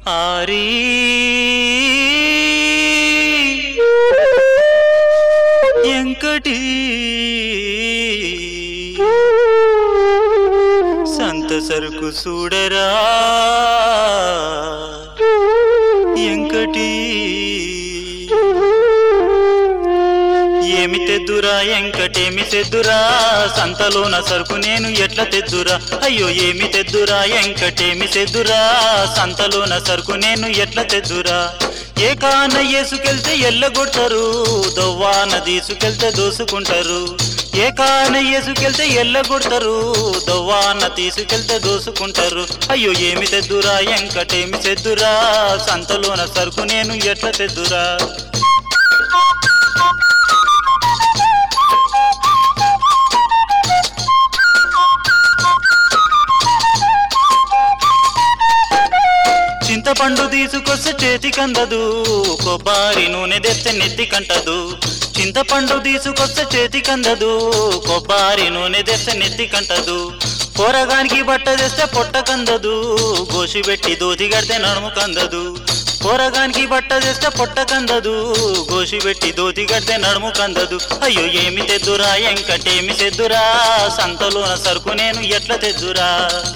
ary ఎంకటి సంత సరుకు చూడరా ఎంకటి ఏమి తెద్దురా ఎంకటేమి తెద్దురా సంతలోన సరుకు నేను ఎట్ల తెద్దురా అయ్యో ఏమి తెద్దురా ఎంకటేమి తెద్దురా సంతలోన సరుకు నేను ఎట్ల తెద్దురా ఏ కాన ఏసుకెళ్తే ఎల్లగొడతారు దొవ్వాన తీసుకెళ్తే దోసుకుంటారు ఏ కాన ఏసుకెళ్తే ఎల్లగొడతారు దొవ్వాన తీసుకెళ్తే దోసుకుంటారు అయ్యో ఏమి తెద్దురా ఎంకటేమి తెద్దురా సంతలోన సరుకు నేను ఎట్ల తెద్దురా చింతపండు తీసుకొస్తే చేతికందదు కొబ్బరి నూనె తెస్తే నెత్తికంటదు చింతపండు తీసుకొస్తే చేతికందదు కొబ్బరి నూనె తెస్తే నెత్తికంటదు కూరగానికి బట్ట తెస్తే పొట్ట కందదు గోసి పెట్టి దోతి కడితే నడుము కందదు కూరగానికి బట్ట తెస్తే పొట్ట కందదు గోసి పెట్టి దోతి కడితే నడుము కందదు అయ్యో ఏమి తెద్దురా ఎంకటేమి తెద్దురా సంతలోన సరుకు నేను ఎట్ల తెద్దురా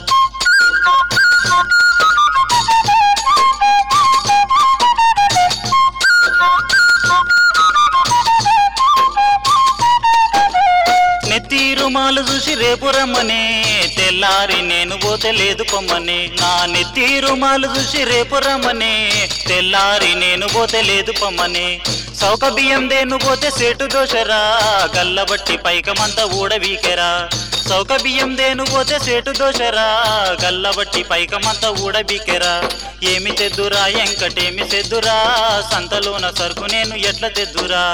నెత్తి రుమాలు చూసి రేపు రమ్మనే తెల్లారి నేను పోతే లేదు పొమ్మనే నా నెత్తి రుమాలు చూసి రేపు రమ్మనే తెల్లారి నేను పోతే లేదు పొమ్మనే సౌక బియ్యం దేను పోతే సేటు దోషరా గల్లబట్టి పైకమంతా ఊడవీకెరా సౌక బియ్యం దేను పోతే సేటు దోషరా గల్లబట్టి పైకమంతా ఊడబీకెరా ఏమి తెద్దురా ఎంకటేమి తెద్దురా సంతలోన సరుకు నేను ఎట్ల తెద్దురా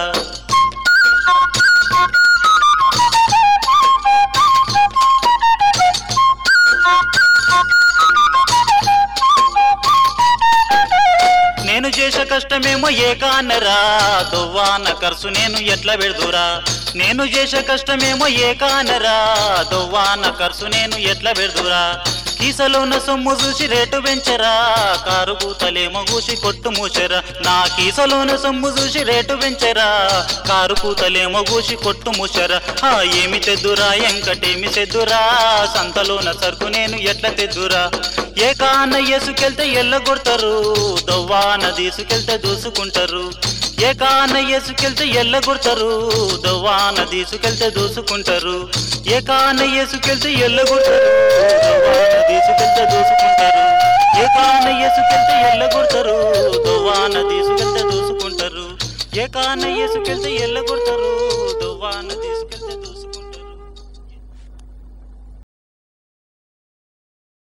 నేను చేసే కష్టమేమో ఏకాన్నరా దొవ్వాన ఖర్చు నేను ఎట్లా పెడుదురా నేను చేసే కష్టమేమో ఏకాన్నరా దొవ్వాన ఖర్చు నేను ఎట్లా పెడుదురా కీసలోన సొమ్ము చూసి రేటు పెంచరా కారు కూతలేమో కూసి కొట్టు మూసరా నా కీసలోన సొమ్ము చూసి రేటు పెంచరా కారు కూతలేమో కూసి కొట్టు మూసరా ఆ ఏమి తెద్దురా ఎంకటేమి తెద్దురా సంతలోన సరుకు నేను ఎట్లా తెద్దురా ఏ కాన్న ఏసుకెళ్తే ఎల్లగొడతారు దొవ్వాన తీసుకెళ్తే దూసుకుంటారు ఏ కాన్న ఏసుకెళ్తే ఎల్లగొడతారు దొవ్వాన తీసుకెళ్తే దూసుకుంటారు ఏ కాన్న ఏసుకెళ్తే ఎల్లగొడతారు దొవ్వాన తీసుకెళ్తే దూసుకుంటారు ఏ కాన్న ఏసుకెళ్తే ఎల్లగొడతారు దొవ్వాన తీసుకెళ్తే దూసుకుంటారు ఏ కాన్న ఏసుకెళ్తే ఎల్లగొడతారు